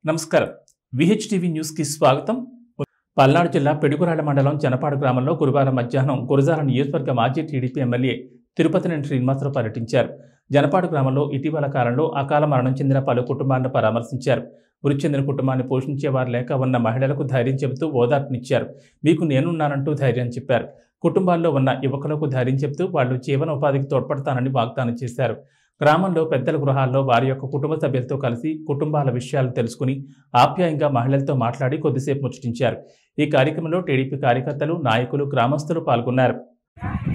నమస్కారం విహెచ్టీవీ న్యూస్కి స్వాగతం పల్నాడు జిల్లా పిడుగురాళ్ల మండలం జనపాడు గ్రామంలో గురువారం మధ్యాహ్నం గురజాల నియోజకవర్గ మాజీ టీడీపీ ఎమ్మెల్యే తిరుపతినేని శ్రీనివాసరావు పర్యటించారు జనపాడు గ్రామంలో ఇటీవల కాలంలో అకాల మరణం చెందిన పలు కుటుంబాలను పరామర్శించారు మృతి చెందిన కుటుంబాన్ని పోషించేవారు లేక ఉన్న మహిళలకు ధైర్యం చెబుతూ ఓదార్పునిచ్చారు మీకు నేనున్నానంటూ ధైర్యం చెప్పారు కుటుంబాల్లో ఉన్న యువకులకు ధైర్యం చెబుతూ వాళ్ళు జీవనోపాధికి తోడ్పడతానని వాగ్దానం చేశారు గ్రామంలో పెద్దల గృహాల్లో వారి యొక్క కుటుంబ సభ్యులతో కలిసి కుటుంబాల విషయాలు తెలుసుకుని ఆప్యాయంగా మహిళలతో మాట్లాడి కొద్దిసేపు ముచ్చటించారు ఈ కార్యక్రమంలో టీడీపీ కార్యకర్తలు నాయకులు గ్రామస్తులు పాల్గొన్నారు